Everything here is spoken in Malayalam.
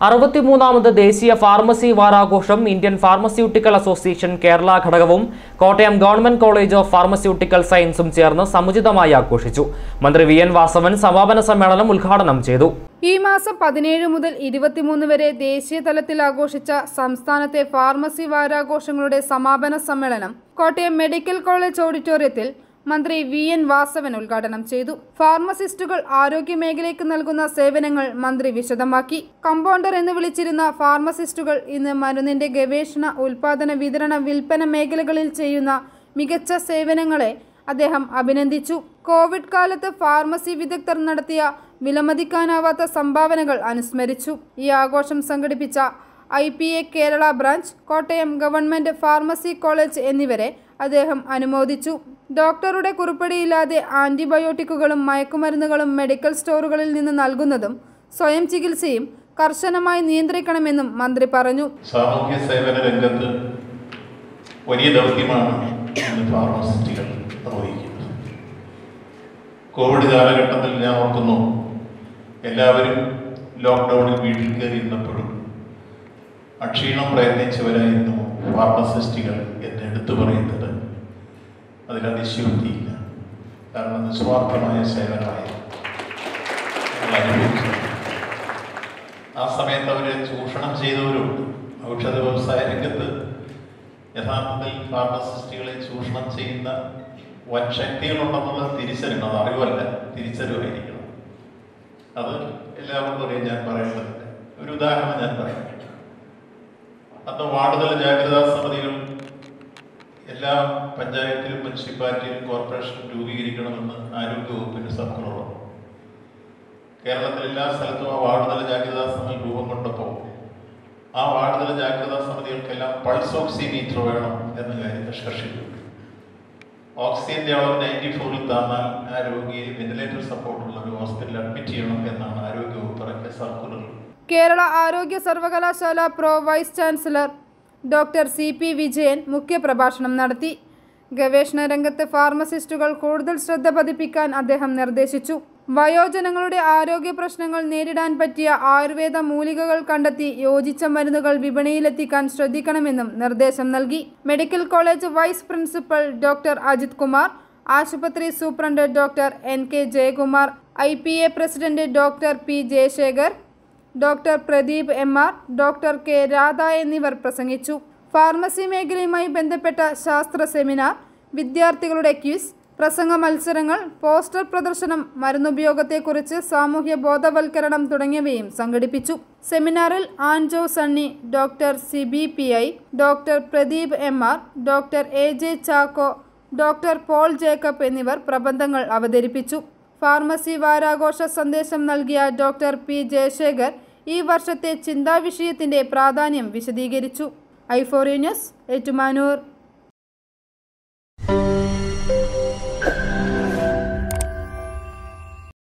അറുപത്തിമൂന്നാമത് ദേശീയ ഫാർമസി വാരാഘോഷം ഇന്ത്യൻ ഫാർമസ്യൂട്ടിക്കൽ അസോസിയേഷൻ കേരള ഘടകവും Kottayam government college of pharmaceutical സയൻസും ചേർന്ന് സമുചിതമായി ആഘോഷിച്ചു മന്ത്രി വി എൻ വാസവൻ സമാപന സമ്മേളനം ഉദ്ഘാടനം ചെയ്തു ഈ മാസം പതിനേഴ് മുതൽ ഇരുപത്തിമൂന്ന് വരെ ദേശീയ തലത്തിൽ ആഘോഷിച്ച സംസ്ഥാനത്തെ ഫാർമസി വാരാഘോഷങ്ങളുടെ സമാപന സമ്മേളനം കോട്ടയം മെഡിക്കൽ കോളേജ് ഓഡിറ്റോറിയത്തിൽ മന്ത്രി വി എൻ വാസവൻ ഉദ്ഘാടനം ചെയ്തു ഫാർമസിസ്റ്റുകൾ ആരോഗ്യ മേഖലയ്ക്ക് നൽകുന്ന സേവനങ്ങൾ മന്ത്രി വിശദമാക്കി കമ്പൗണ്ടർ എന്ന് വിളിച്ചിരുന്ന ഫാർമസിസ്റ്റുകൾ ഇന്ന് മരുന്നിന്റെ ഗവേഷണ ഉൽപാദന വിതരണ വിൽപ്പന മേഖലകളിൽ ചെയ്യുന്ന മികച്ച സേവനങ്ങളെ അദ്ദേഹം അഭിനന്ദിച്ചു കോവിഡ് കാലത്ത് ഫാർമസി വിദഗ്ധർ നടത്തിയ വിലമതിക്കാനാവാത്ത സംഭാവനകൾ അനുസ്മരിച്ചു ഈ ആഘോഷം സംഘടിപ്പിച്ച I P A Kerala branch Kottayam government pharmacy college എന്നിവരെ അദ്ദേഹം അനുമോദിച്ചു ഡോക്ടറുടെ കുറിപ്പടിയില്ലാതെ ആന്റിബയോട്ടിക്കുകളും മയക്കുമരുന്നുകളും മെഡിക്കൽ സ്റ്റോറുകളിൽ നിന്ന് നൽകുന്നതും സ്വയം ചികിത്സയും കർശനമായി നിയന്ത്രിക്കണമെന്നും മന്ത്രി പറഞ്ഞു സാമൂഹ്യ സേവന രംഗത്ത് വലിയ ദൗത്യമാണ് ഇന്ന് ഫാർമസിസ്റ്റുകൾ നിർവഹിക്കുന്നത് കോവിഡ് കാലഘട്ടത്തിൽ ഞാൻ ഓർക്കുന്നു എല്ലാവരും ലോക്ക്ഡൗണിൽ വീട്ടിൽ കയറിയിരുന്നപ്പോഴും അക്ഷീണം പ്രയത്നിച്ചവരായിരുന്നു ഫാർമസിസ്റ്റുകൾ എന്ന് എടുത്തു പറയുന്നത് അതിൽ അതിശയോക്തിയില്ല കാരണം നിസ്വാർത്ഥമായ സേവനമായിരുന്നു ഞങ്ങൾ അനുഭവിച്ചത് ആ സമയത്ത് അവരെ ചൂഷണം ചെയ്തവരുണ്ട് ഔഷധ വ്യവസായ രംഗത്ത് യഥാർത്ഥത്തിൽ ഫാർമസിസ്റ്റുകളെ ചൂഷണം ചെയ്യുന്ന വൻ ശക്തികളുണ്ടെന്നുള്ളത് തിരിച്ചറിയണം അത് അറിവല്ല തിരിച്ചറിവായിരിക്കണം അത് എല്ലാവർക്കും അറിയാൻ ഞാൻ പറയേണ്ടതില്ല ഒരു ഉദാഹരണം ഞാൻ പറയാം അന്ന് വാർഡുതല ജാഗ്രതാ സമിതികൾ എല്ലാ പഞ്ചായത്തിലും മുനിസിപ്പാലിറ്റിയിലും കോർപ്പറേഷനും രൂപീകരിക്കണമെന്ന് ആരോഗ്യ വകുപ്പിന് സർക്കുലർ വന്നു കേരളത്തിൽ എല്ലാ സ്ഥലത്തും ആ വാർഡുതല ജാഗ്രതാ സമിതി രൂപം കൊണ്ടപ്പോൾ ആ വാർഡുതല ജാഗ്രതാ സമിതികൾക്കെല്ലാം പൾസ് ഓക്സിമീറ്റർ വേണം എന്ന കാര്യം നിഷ്കർഷിച്ചു ഓക്സിജന്റെ അളവ് നയൻറ്റി ഫോറിൽ താന്നാൽ ആ രോഗിയെ വെന്റിലേറ്റർ സപ്പോർട്ടുള്ള ഒരു ഹോസ്പിറ്റലിൽ അഡ്മിറ്റ് ചെയ്യണം എന്നാണ് ആരോഗ്യ വകുപ്പ് ഇറക്കിയ സർക്കുലർ കേരള ആരോഗ്യ സർവകലാശാല pro vice chancellor doctor C P Vijayan മുഖ്യപ്രഭാഷണം നടത്തി ഗവേഷണ രംഗത്ത് ഫാർമസിസ്റ്റുകൾ കൂടുതൽ ശ്രദ്ധ പതിപ്പിക്കാൻ അദ്ദേഹം നിർദ്ദേശിച്ചു വയോജനങ്ങളുടെ ആരോഗ്യ പ്രശ്നങ്ങൾ നേരിടാൻ പറ്റിയ ആയുർവേദ മൂലികകൾ കണ്ടെത്തി യോജിച്ച മരുന്നുകൾ വിപണിയിലെത്തിക്കാൻ ശ്രദ്ധിക്കണമെന്നും നിർദ്ദേശം നൽകി medical college vice principal doctor Ajith Kumar ആശുപത്രി superintendent doctor N K Jayakumar I P A president doctor P Jayasekhar doctor Pradeep M R doctor K Radha എന്നിവർ പ്രസംഗിച്ചു ഫാർമസി മേഖലയുമായി ബന്ധപ്പെട്ട ശാസ്ത്ര സെമിനാർ വിദ്യാർത്ഥികളുടെ ക്വിസ് പ്രസംഗ മത്സരങ്ങൾ പോസ്റ്റർ പ്രദർശനം മരുന്നുപയോഗത്തെക്കുറിച്ച് സാമൂഹ്യ ബോധവൽക്കരണം തുടങ്ങിയവയും സംഘടിപ്പിച്ചു സെമിനാറിൽ Anjo Sunny doctor Sibi P I doctor Pradeep M R doctor A J Chacko doctor Paul Jacob എന്നിവർ പ്രബന്ധങ്ങൾ അവതരിപ്പിച്ചു ഫാർമസി വാരാഘോഷ സന്ദേശം നൽകിയ ഡോക്ടർ പി ജയശേഖർ ഈ വർഷത്തെ ചിന്താവിഷയത്തിന്റെ പ്രാധാന്യം വിശദീകരിച്ചു ഐഫോറി ന്യൂസ് ഏറ്റുമാനൂർ